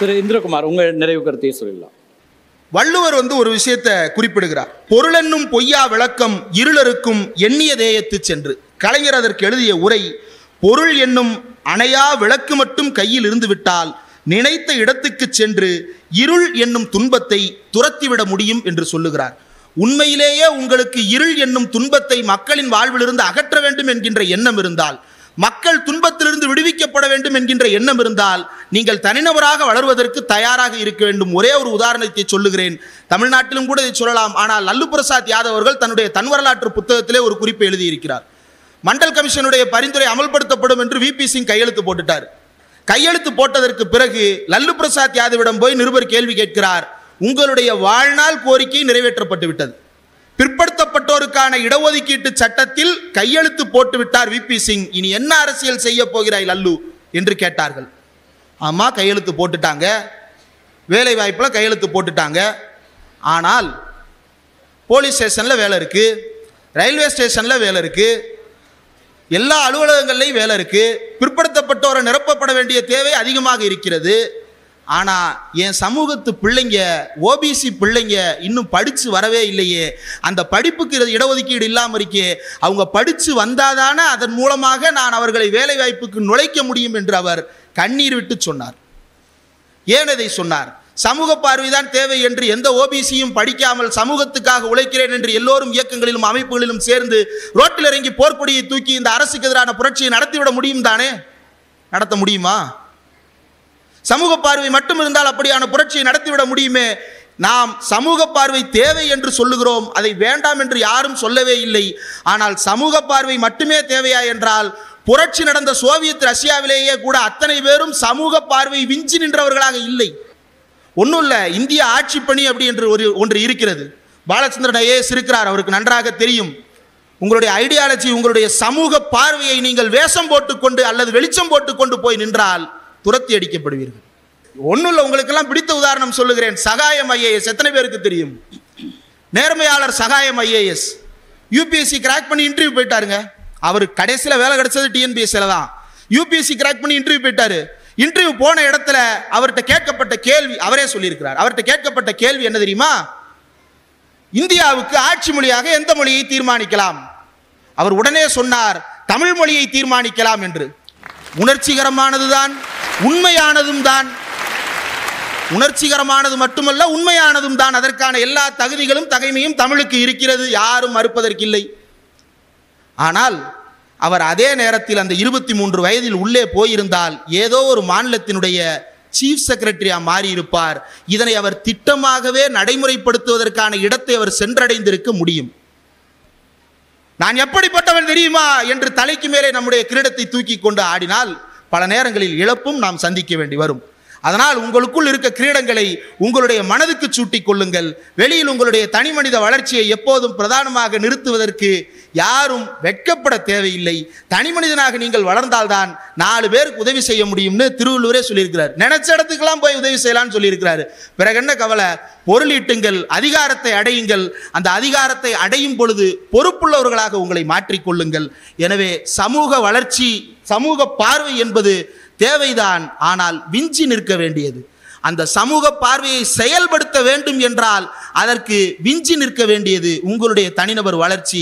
திரு இந்திரகுமார் உங்கள் நிறைவு கருத்தையே சொல்லிடலாம் வள்ளுவர் வந்து ஒரு விஷயத்தை குறிப்பிடுகிறார் பொருளென்னும் பொய்யா விளக்கம் இருளருக்கும் எண்ணிய தேயத்து சென்று கலைஞர் அதற்கு எழுதிய உரை பொருள் என்னும் அணையா விளக்கு மட்டும் கையில் இருந்து விட்டால் நினைத்த இடத்துக்கு சென்று இருள் என்னும் துன்பத்தை துரத்திவிட முடியும் என்று சொல்லுகிறார் உண்மையிலேயே உங்களுக்கு இருள் என்னும் துன்பத்தை மக்களின் வாழ்விலிருந்து அகற்ற வேண்டும் என்கின்ற எண்ணம் இருந்தால் மக்கள் துன்பத்திலிருந்து விடுவிக்கப்பட வேண்டும் என்கின்ற எண்ணம் இருந்தால் நீங்கள் தனிநபராக வளர்வதற்கு தயாராக இருக்க வேண்டும் ஒரே ஒரு உதாரணத்தை சொல்லுகிறேன் தமிழ்நாட்டிலும் கூட இதை சொல்லலாம் ஆனால் லல்லு பிரசாத் யாதவ் அவர்கள் தன்னுடைய தன் வரலாற்று புத்தகத்திலே ஒரு குறிப்பை எழுதியிருக்கிறார் மண்டல் கமிஷனுடைய பரிந்துரை அமல்படுத்தப்படும் என்று விபி சிங் கையெழுத்து போட்டுட்டார் கையெழுத்து போட்டதற்கு பிறகு லல்லு பிரசாத் யாதவிடம் போய் நிருபர் கேள்வி கேட்கிறார் உங்களுடைய வாழ்நாள் கோரிக்கை நிறைவேற்றப்பட்டு விட்டது பிற்படுத்தப்பட்டோருக்கான இடஒதுக்கீட்டு சட்டத்தில் கையெழுத்து போட்டு விட்டார் விபி சிங் இனி என்ன அரசியல் செய்ய போகிறாய் லல்லு என்று கேட்டார்கள் ஆமா கையெழுத்து போட்டுட்டாங்க வேலை வாய்ப்பில் கையெழுத்து போட்டுட்டாங்க ஆனால் போலீஸ் ஸ்டேஷனில் வேலை இருக்கு ரயில்வே ஸ்டேஷனில் வேலை இருக்கு எல்லா அலுவலகங்கள்லையும் வேலை இருக்கு பிற்படுத்தப்பட்டோரை நிரப்பப்பட வேண்டிய தேவை அதிகமாக இருக்கிறது ஆனால் என் சமூகத்து பிள்ளைங்க ஓபிசி பிள்ளைங்க இன்னும் படித்து வரவே இல்லையே அந்த படிப்புக்கு இது இடஒதுக்கீடு இல்லாமல் இருக்கே அவங்க படித்து வந்தாதானே அதன் மூலமாக நான் அவர்களை வேலை வாய்ப்புக்கு நுழைக்க முடியும் என்று அவர் கண்ணீர் விட்டு சொன்னார் ஏன் இதை சொன்னார் சமூக பார்வைதான் தேவை என்று எந்த ஓபிசியும் படிக்காமல் சமூகத்துக்காக உழைக்கிறேன் என்று எல்லோரும் இயக்கங்களிலும் அமைப்புகளிலும் சேர்ந்து ரோட்டில் இறங்கி போர்க்கொடியை தூக்கி இந்த அரசுக்கு எதிரான புரட்சியை நடத்திவிட முடியும் தானே நடத்த முடியுமா சமூக பார்வை மட்டும் இருந்தால் அப்படியான புரட்சியை நடத்திவிட முடியுமே நாம் சமூக பார்வை தேவை என்று சொல்லுகிறோம் அதை வேண்டாம் என்று யாரும் சொல்லவே இல்லை ஆனால் சமூக பார்வை மட்டுமே தேவையா என்றால் புரட்சி நடந்த சோவியத் ரஷ்யாவிலேயே கூட அத்தனை பேரும் சமூக பார்வை விஞ்சி நின்றவர்களாக இல்லை ஒன்றும் இல்லை இந்திய ஆட்சி பணி அப்படி என்று ஒரு ஒன்று இருக்கிறது பாலச்சந்திரன் ஐஏஎஸ் இருக்கிறார் அவருக்கு நன்றாக தெரியும் உங்களுடைய ஐடியாலஜி உங்களுடைய சமூக பார்வையை நீங்கள் வேஷம் போட்டுக்கொண்டு அல்லது வெளிச்சம் போட்டுக்கொண்டு போய் நின்றால் துரத்தி அடிக்கப்படுவீர்கள் ஒன்றும் இல்லை உங்களுக்கெல்லாம் பிடித்த உதாரணம் சொல்லுகிறேன் சகாயம் ஐஏஎஸ் எத்தனை பேருக்கு தெரியும் நேர்மையாளர் சகாயம் ஐஏஎஸ் யூபிஎஸ்சி கிராக் பண்ணி இன்டர்வியூ போயிட்டாருங்க அவர் கடைசியில் வேலை கிடைச்சது டிஎன்பிஎஸ்சியில் தான் யூபிஎஸ்சி கிராக் பண்ணி இன்டர்வியூ போயிட்டாரு இன்டர்வியூ போன இடத்துல அவர்கிட்ட கேட்கப்பட்ட கேள்வி அவரே சொல்லியிருக்கிறார் அவர்கிட்ட கேட்கப்பட்ட கேள்வி என்ன தெரியுமா இந்தியாவுக்கு ஆட்சி மொழியாக எந்த மொழியை தீர்மானிக்கலாம் அவர் உடனே சொன்னார் தமிழ் மொழியை தீர்மானிக்கலாம் என்று உணர்ச்சிகரமானதுதான் உண்மையானதும் தான் உணர்ச்சிகரமானது மட்டுமல்ல உண்மையானதும் தான் அதற்கான எல்லா தகுதிகளும் தகைமையும் தமிழுக்கு இருக்கிறது யாரும் மறுப்பதற்கில்லை ஆனால் அவர் அதே நேரத்தில் அந்த இருபத்தி மூன்று வயதில் உள்ளே போயிருந்தால் ஏதோ ஒரு மாநிலத்தினுடைய சீஃப் செக்ரட்டரியா மாறி இருப்பார் இதனை அவர் திட்டமாகவே நடைமுறைப்படுத்துவதற்கான இடத்தை அவர் சென்றடைந்திருக்க முடியும் நான் எப்படிப்பட்டவன் தெரியுமா என்று தலைக்கு மேலே நம்முடைய கிரீடத்தை தூக்கி கொண்டு ஆடினால் பல நேரங்களில் இழப்பும் நாம் சந்திக்க வேண்டி வரும் அதனால் உங்களுக்குள் இருக்க கிரீடங்களை உங்களுடைய மனதுக்கு சூட்டிக் கொள்ளுங்கள் வெளியில் உங்களுடைய தனி மனித வளர்ச்சியை எப்போதும் பிரதானமாக நிறுத்துவதற்கு யாரும் வெட்கப்பட தேவையில்லை தனி மனிதனாக நீங்கள் வளர்ந்தால்தான் நாலு பேருக்கு உதவி செய்ய முடியும்னு திருவள்ளுவரே சொல்லியிருக்கிறார் நினைச்ச இடத்துக்கெல்லாம் போய் உதவி செய்யலாம்னு சொல்லியிருக்கிறாரு பிறகு என்ன கவலை பொருளீட்டுங்கள் அதிகாரத்தை அடையுங்கள் அந்த அதிகாரத்தை அடையும் பொழுது பொறுப்புள்ளவர்களாக உங்களை மாற்றிக்கொள்ளுங்கள் எனவே சமூக வளர்ச்சி சமூக பார்வை என்பது தேவைதான் ஆனால் விஞ்சி நிற்க வேண்டியது அந்த சமூக பார்வையை செயல்படுத்த வேண்டும் என்றால் அதற்கு விஞ்சி நிற்க வேண்டியது உங்களுடைய தனிநபர் வளர்ச்சி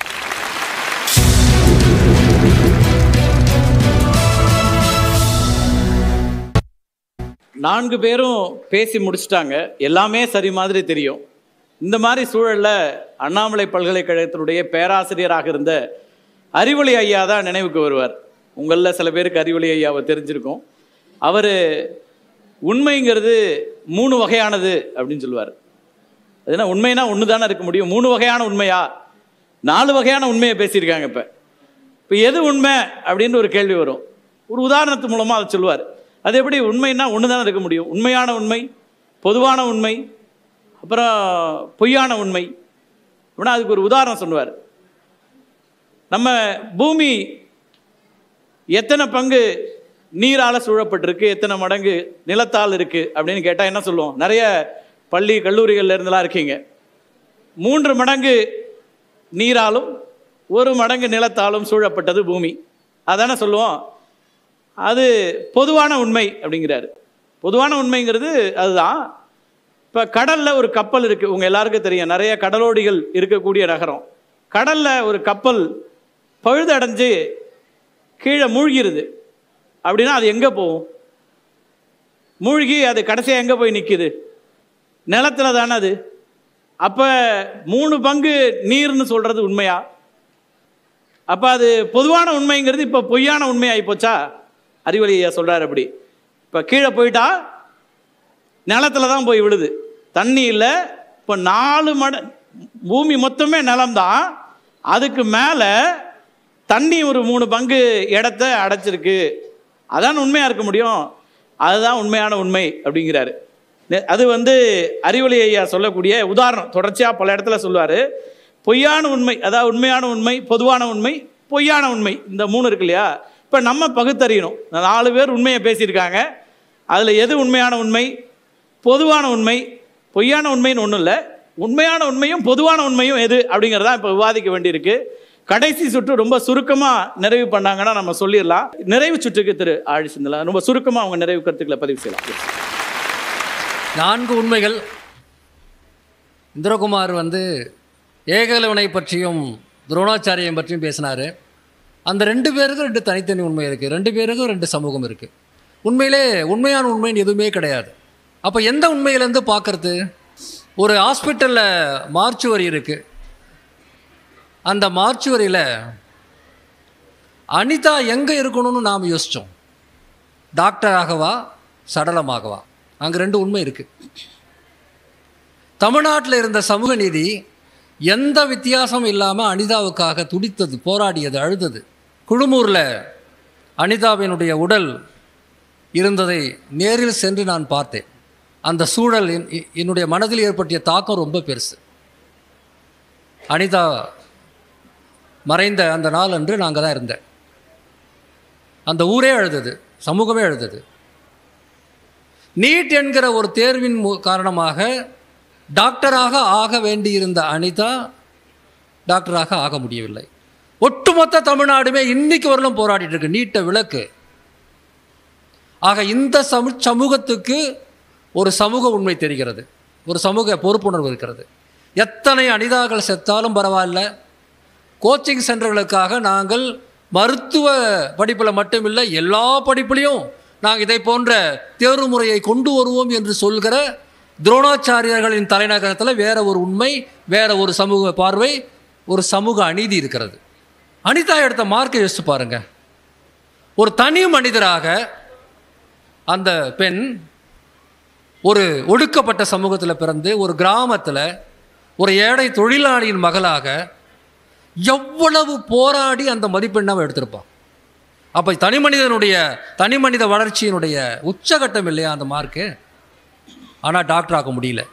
நான்கு பேரும் பேசி முடிச்சிட்டாங்க எல்லாமே சரி மாதிரி தெரியும் இந்த மாதிரி சூழலில் அண்ணாமலை பல்கலைக்கழகத்தினுடைய பேராசிரியராக இருந்த அறிவொளி ஐயா தான் நினைவுக்கு வருவார் உங்களில் சில பேருக்கு அறிவொளி ஐயாவை தெரிஞ்சிருக்கும் அவர் உண்மைங்கிறது மூணு வகையானது அப்படின்னு சொல்லுவார் அது என்ன உண்மைனா ஒன்று தானே இருக்க முடியும் மூணு வகையான உண்மையா நாலு வகையான உண்மையை பேசியிருக்காங்க இப்போ இப்போ எது உண்மை அப்படின்னு ஒரு கேள்வி வரும் ஒரு உதாரணத்து மூலமாக அதை சொல்லுவார் அது எப்படி உண்மைன்னா ஒன்று தானே இருக்க முடியும் உண்மையான உண்மை பொதுவான உண்மை அப்புறம் பொய்யான உண்மை அப்படின்னா அதுக்கு ஒரு உதாரணம் சொல்லுவார் நம்ம பூமி எத்தனை பங்கு நீரால் சூழப்பட்டிருக்கு எத்தனை மடங்கு நிலத்தால் இருக்குது அப்படின்னு கேட்டால் என்ன சொல்லுவோம் நிறைய பள்ளி கல்லூரிகள்ல இருந்தெல்லாம் இருக்கீங்க மூன்று மடங்கு நீராலும் ஒரு மடங்கு நிலத்தாலும் சூழப்பட்டது பூமி அதானே சொல்லுவோம் அது பொதுவான உண்மை அப்படிங்கிறாரு பொதுவான உண்மைங்கிறது அதுதான் இப்போ கடலில் ஒரு கப்பல் இருக்குது உங்கள் எல்லாருக்கும் தெரியும் நிறைய கடலோடிகள் இருக்கக்கூடிய நகரம் கடலில் ஒரு கப்பல் பழுதடைஞ்சு கீழே மூழ்கிருது அப்படின்னா அது எங்கே போகும் மூழ்கி அது கடைசியாக எங்கே போய் நிற்கிது நிலத்துல தானே அது அப்போ மூணு பங்கு நீர்னு சொல்கிறது உண்மையா அப்போ அது பொதுவான உண்மைங்கிறது இப்போ பொய்யான உண்மை ஆகிப்போச்சா அறிவொளி ஐயா சொல்கிறார் அப்படி இப்போ கீழே போயிட்டா நிலத்துல தான் போய் விழுது தண்ணி இல்லை இப்போ நாலு மட பூமி மொத்தமே நிலம்தான் அதுக்கு மேலே தண்ணி ஒரு மூணு பங்கு இடத்த அடைச்சிருக்கு அதான் உண்மையாக இருக்க முடியும் அதுதான் உண்மையான உண்மை அப்படிங்கிறாரு நெ- அது வந்து அறிவொளி ஐயா சொல்லக்கூடிய உதாரணம் தொடர்ச்சியாக பல இடத்துல சொல்லுவார் பொய்யான உண்மை அதாவது உண்மையான உண்மை பொதுவான உண்மை பொய்யான உண்மை இந்த மூணு இருக்கு இல்லையா இப்போ நம்ம பகுத்தறியணும் இந்த நாலு பேர் உண்மையை பேசியிருக்காங்க அதில் எது உண்மையான உண்மை பொதுவான உண்மை பொய்யான உண்மைன்னு ஒன்றும் இல்லை உண்மையான உண்மையும் பொதுவான உண்மையும் எது அப்படிங்கிறதா இப்போ விவாதிக்க வேண்டியிருக்கு கடைசி சுற்று ரொம்ப சுருக்கமாக நிறைவு பண்ணாங்கன்னா நம்ம சொல்லிடலாம் நிறைவு சுற்றுக்கு திரு ஆழி சிந்தலாம் ரொம்ப சுருக்கமாக அவங்க நிறைவு கருத்துக்களை பதிவு செய்யலாம் நான்கு உண்மைகள் இந்திரகுமார் வந்து ஏகலவனை பற்றியும் துரோணாச்சாரியம் பற்றியும் பேசினார் அந்த ரெண்டு பேருக்கும் ரெண்டு தனித்தனி உண்மை இருக்குது ரெண்டு பேருக்கும் ரெண்டு சமூகம் இருக்குது உண்மையிலே உண்மையான உண்மைன்னு எதுவுமே கிடையாது அப்போ எந்த உண்மையிலேருந்து பார்க்கறது ஒரு ஹாஸ்பிட்டலில் மார்ச்சுவரி இருக்குது அந்த மார்ச்சுவரியில் அனிதா எங்கே இருக்கணும்னு நாம் யோசித்தோம் டாக்டராகவா சடலமாகவா அங்கே ரெண்டு உண்மை இருக்குது தமிழ்நாட்டில் இருந்த சமூக நீதி எந்த வித்தியாசமும் இல்லாமல் அனிதாவுக்காக துடித்தது போராடியது அழுதது குழுமூரில் அனிதாவினுடைய உடல் இருந்ததை நேரில் சென்று நான் பார்த்தேன் அந்த சூழல் என்- எ- என்னுடைய மனதில் ஏற்பட்டிய தாக்கம் ரொம்ப பெருசு அனிதா மறைந்த அந்த நாள் அன்று நான் அங்கே தான் இருந்தேன் அந்த ஊரே அழுதது சமூகமே அழுதது நீட் என்கிற ஒரு தேர்வின் மு- காரணமாக டாக்டராக ஆக வேண்டியிருந்த அனிதா டாக்டராக ஆக முடியவில்லை ஒட்டுமொத்த தமிழ்நாடுமே இன்னைக்கு வரலும் போராடிட்டு இருக்கு நீட்டை விளக்கு ஆக இந்த சமு சமூகத்துக்கு ஒரு சமூக உண்மை தெரிகிறது ஒரு சமூக பொறுப்புணர்வு இருக்கிறது எத்தனை அனிதாக்கள் செத்தாலும் பரவாயில்ல கோச்சிங் சென்டர்களுக்காக நாங்கள் மருத்துவ படிப்பில் மட்டுமில்லை எல்லா படிப்புலையும் நாங்கள் இதை போன்ற தேர்வு முறையை கொண்டு வருவோம் என்று சொல்கிற துரோணாச்சாரியர்களின் தலைநகரத்தில் வேற ஒரு உண்மை வேற ஒரு சமூக பார்வை ஒரு சமூக அநீதி இருக்கிறது அனிதா எடுத்த மார்க்கை யோசிச்சு பாருங்க ஒரு தனி மனிதராக அந்த பெண் ஒரு ஒடுக்கப்பட்ட சமூகத்தில் பிறந்து ஒரு கிராமத்தில் ஒரு ஏழை தொழிலாளியின் மகளாக எவ்வளவு போராடி அந்த மதிப்பெண்ணை அவன் எடுத்திருப்பான் அப்போ தனி மனிதனுடைய தனி மனித வளர்ச்சியினுடைய உச்சகட்டம் இல்லையா அந்த மார்க்கு ஆனால் டாக்டர் ஆக முடியல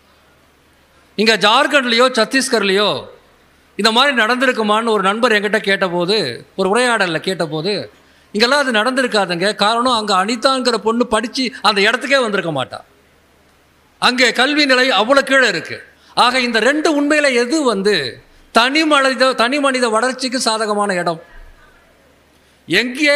இங்கே ஜார்க்கண்ட்லேயோ சத்தீஸ்கர்லேயோ இந்த மாதிரி நடந்திருக்குமான்னு ஒரு நண்பர் என்கிட்ட கேட்டபோது ஒரு உரையாடலில் கேட்டபோது இங்கெல்லாம் அது நடந்திருக்காதுங்க காரணம் அங்கே அனிதாங்கிற பொண்ணு படித்து அந்த இடத்துக்கே வந்திருக்க மாட்டா அங்கே கல்வி நிலை அவ்வளோ கீழே இருக்குது ஆக இந்த ரெண்டு உண்மையில் எது வந்து தனி மனித தனி மனித வளர்ச்சிக்கு சாதகமான இடம் எங்கே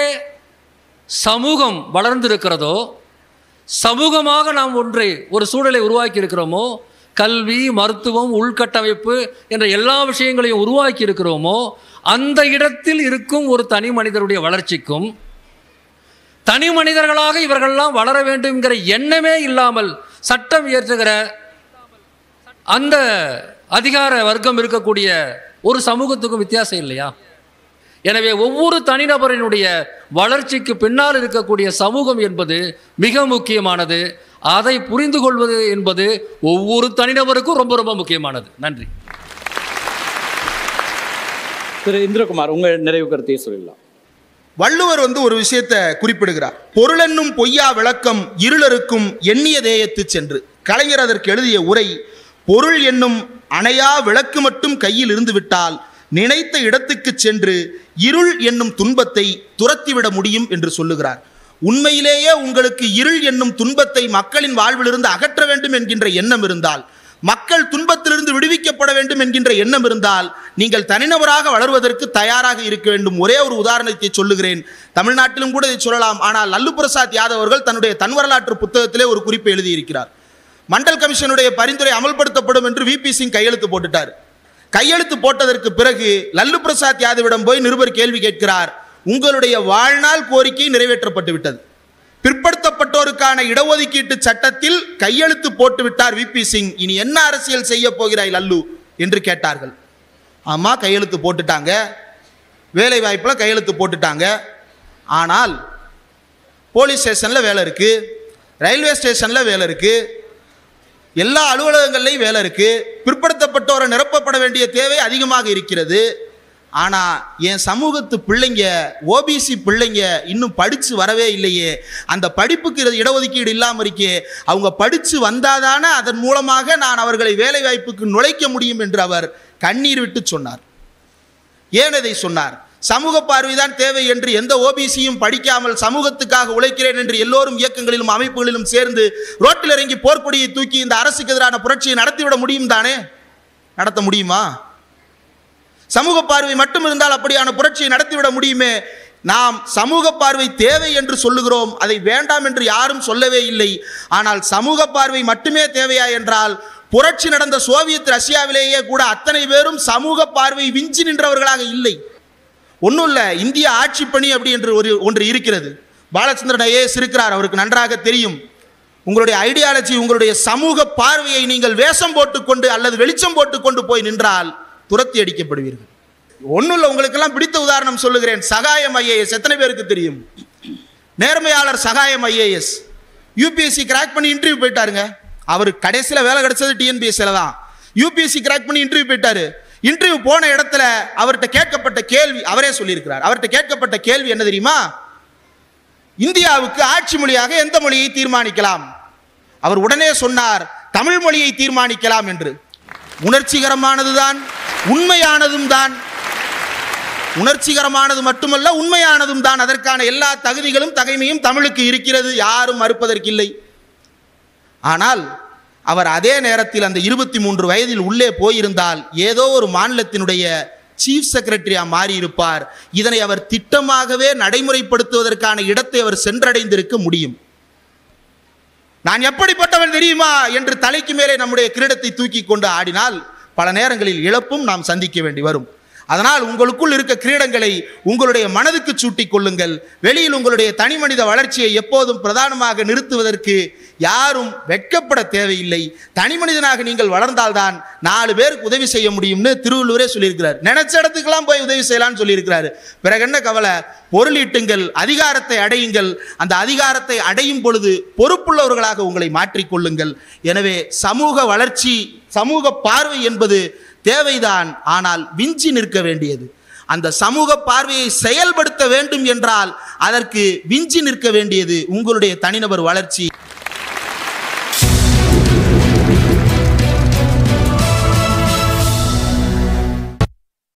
சமூகம் வளர்ந்திருக்கிறதோ சமூகமாக நாம் ஒன்றை ஒரு சூழலை உருவாக்கி இருக்கிறோமோ கல்வி மருத்துவம் உள்கட்டமைப்பு என்ற எல்லா விஷயங்களையும் உருவாக்கி இருக்கிறோமோ அந்த இடத்தில் இருக்கும் ஒரு தனி மனிதருடைய வளர்ச்சிக்கும் தனி மனிதர்களாக இவர்கள்லாம் வளர வேண்டும்ங்கிற எண்ணமே இல்லாமல் சட்டம் இயற்றுகிற அந்த அதிகார வர்க்கம் இருக்கக்கூடிய ஒரு சமூகத்துக்கும் வித்தியாசம் இல்லையா எனவே ஒவ்வொரு தனிநபரினுடைய வளர்ச்சிக்கு பின்னால் இருக்கக்கூடிய சமூகம் என்பது மிக முக்கியமானது அதை புரிந்து கொள்வது என்பது ஒவ்வொரு தனிநபருக்கும் ரொம்ப ரொம்ப முக்கியமானது நன்றி திரு இந்திரகுமார் உங்கள் நிறைவு கருத்தையே சொல்லிடலாம் வள்ளுவர் வந்து ஒரு விஷயத்தை குறிப்பிடுகிறார் பொருளென்னும் பொய்யா விளக்கம் இருளருக்கும் எண்ணிய தேயத்து சென்று கலைஞர் அதற்கு எழுதிய உரை பொருள் என்னும் அணையா விளக்கு மட்டும் கையில் இருந்து விட்டால் நினைத்த இடத்துக்கு சென்று இருள் என்னும் துன்பத்தை துரத்திவிட முடியும் என்று சொல்லுகிறார் உண்மையிலேயே உங்களுக்கு இருள் என்னும் துன்பத்தை மக்களின் வாழ்விலிருந்து அகற்ற வேண்டும் என்கின்ற எண்ணம் இருந்தால் மக்கள் துன்பத்திலிருந்து விடுவிக்கப்பட வேண்டும் என்கின்ற எண்ணம் இருந்தால் நீங்கள் தனிநபராக வளர்வதற்கு தயாராக இருக்க வேண்டும் ஒரே ஒரு உதாரணத்தை சொல்லுகிறேன் தமிழ்நாட்டிலும் கூட இதை சொல்லலாம் ஆனால் லல்லு பிரசாத் யாதவ் அவர்கள் தன்னுடைய தன் வரலாற்று புத்தகத்திலே ஒரு குறிப்பை எழுதியிருக்கிறார் மண்டல் கமிஷனுடைய பரிந்துரை அமல்படுத்தப்படும் என்று விபி சிங் கையெழுத்து போட்டுட்டார் கையெழுத்து போட்டதற்கு பிறகு லல்லு பிரசாத் யாதவிடம் போய் நிருபர் கேள்வி கேட்கிறார் உங்களுடைய வாழ்நாள் கோரிக்கை நிறைவேற்றப்பட்டு விட்டது பிற்படுத்தப்பட்டோருக்கான இடஒதுக்கீட்டு சட்டத்தில் கையெழுத்து போட்டு விட்டார் விபி சிங் இனி என்ன அரசியல் செய்ய போகிறாய் லல்லு என்று கேட்டார்கள் ஆமா கையெழுத்து போட்டுட்டாங்க வேலை வாய்ப்பில் கையெழுத்து போட்டுட்டாங்க ஆனால் போலீஸ் ஸ்டேஷனில் வேலை இருக்கு ரயில்வே ஸ்டேஷனில் வேலை இருக்கு எல்லா அலுவலகங்கள்லையும் வேலை இருக்கு பிற்படுத்தப்பட்டோரை நிரப்பப்பட வேண்டிய தேவை அதிகமாக இருக்கிறது ஆனால் என் சமூகத்து பிள்ளைங்க ஓபிசி பிள்ளைங்க இன்னும் படித்து வரவே இல்லையே அந்த படிப்புக்கு இட- இடஒதுக்கீடு இல்லாமல் இருக்கே அவங்க படித்து வந்தாதானே அதன் மூலமாக நான் அவர்களை வேலைவாய்ப்புக்கு நுழைக்க முடியும் என்று அவர் கண்ணீர் விட்டு சொன்னார் ஏன் இதை சொன்னார் சமூக பார்வைதான் தேவை என்று எந்த ஓபிசியும் படிக்காமல் சமூகத்துக்காக உழைக்கிறேன் என்று எல்லோரும் இயக்கங்களிலும் அமைப்புகளிலும் சேர்ந்து ரோட்டில் இறங்கி போர்க்கொடியை தூக்கி இந்த அரசுக்கு எதிரான புரட்சியை நடத்திவிட முடியும் தானே நடத்த முடியுமா சமூக பார்வை மட்டும் இருந்தால் அப்படியான புரட்சியை நடத்திவிட முடியுமே நாம் சமூக பார்வை தேவை என்று சொல்லுகிறோம் அதை வேண்டாம் என்று யாரும் சொல்லவே இல்லை ஆனால் சமூக பார்வை மட்டுமே தேவையா என்றால் புரட்சி நடந்த சோவியத் ரஷ்யாவிலேயே கூட அத்தனை பேரும் சமூக பார்வை விஞ்சி நின்றவர்களாக இல்லை ஒன்றும் இல்லை இந்திய ஆட்சி பணி அப்படி என்று ஒரு ஒன்று இருக்கிறது பாலச்சந்திரன் ஐஏஎஸ் இருக்கிறார் அவருக்கு நன்றாக தெரியும் உங்களுடைய ஐடியாலஜி உங்களுடைய சமூக பார்வையை நீங்கள் வேஷம் போட்டுக்கொண்டு அல்லது வெளிச்சம் போட்டுக்கொண்டு போய் நின்றால் துரத்தி அடிக்கப்படுவீர்கள் ஒன்றும் இல்லை உங்களுக்கெல்லாம் பிடித்த உதாரணம் சொல்லுகிறேன் சகாயம் ஐஏஎஸ் எத்தனை பேருக்கு தெரியும் நேர்மையாளர் சகாயம் ஐஏஎஸ் யூபிஎஸ்சி கிராக் பண்ணி இன்டர்வியூ போயிட்டாருங்க அவர் கடைசியில் வேலை கிடைச்சது டிஎன்பிஎஸ்சியில் தான் யூபிஎஸ்சி கிராக் பண்ணி இன்டர்வியூ போயிட்டாரு இன்டர்வியூ போன இடத்துல அவர்கிட்ட கேட்கப்பட்ட கேள்வி அவரே சொல்லியிருக்கிறார் அவர்கிட்ட கேட்கப்பட்ட கேள்வி என்ன தெரியுமா இந்தியாவுக்கு ஆட்சி மொழியாக எந்த மொழியை தீர்மானிக்கலாம் அவர் உடனே சொன்னார் தமிழ் மொழியை தீர்மானிக்கலாம் என்று உணர்ச்சிகரமானதுதான் உண்மையானதும் தான் உணர்ச்சிகரமானது மட்டுமல்ல உண்மையானதும் தான் அதற்கான எல்லா தகுதிகளும் தகைமையும் தமிழுக்கு இருக்கிறது யாரும் மறுப்பதற்கில்லை ஆனால் அவர் அதே நேரத்தில் அந்த இருபத்தி மூன்று வயதில் உள்ளே போயிருந்தால் ஏதோ ஒரு மாநிலத்தினுடைய சீஃப் செக்ரட்டரியா மாறியிருப்பார் இதனை அவர் திட்டமாகவே நடைமுறைப்படுத்துவதற்கான இடத்தை அவர் சென்றடைந்திருக்க முடியும் நான் எப்படிப்பட்டவன் தெரியுமா என்று தலைக்கு மேலே நம்முடைய கிரீடத்தை தூக்கி கொண்டு ஆடினால் பல நேரங்களில் இழப்பும் நாம் சந்திக்க வேண்டி வரும் அதனால் உங்களுக்குள் இருக்க கிரீடங்களை உங்களுடைய மனதுக்கு சூட்டிக் கொள்ளுங்கள் வெளியில் உங்களுடைய தனி மனித வளர்ச்சியை எப்போதும் பிரதானமாக நிறுத்துவதற்கு யாரும் வெட்கப்பட தேவையில்லை தனி மனிதனாக நீங்கள் வளர்ந்தால்தான் நாலு பேருக்கு உதவி செய்ய முடியும்னு திருவள்ளுவரே சொல்லியிருக்கிறார் நினைச்ச இடத்துக்கெல்லாம் போய் உதவி செய்யலாம்னு சொல்லியிருக்கிறாரு பிறகு என்ன கவலை பொருளீட்டுங்கள் அதிகாரத்தை அடையுங்கள் அந்த அதிகாரத்தை அடையும் பொழுது பொறுப்புள்ளவர்களாக உங்களை மாற்றிக்கொள்ளுங்கள் எனவே சமூக வளர்ச்சி சமூக பார்வை என்பது தேவைதான் ஆனால் விஞ்சி நிற்க வேண்டியது அந்த சமூக பார்வையை செயல்படுத்த வேண்டும் என்றால் அதற்கு விஞ்சி நிற்க வேண்டியது உங்களுடைய தனிநபர் வளர்ச்சி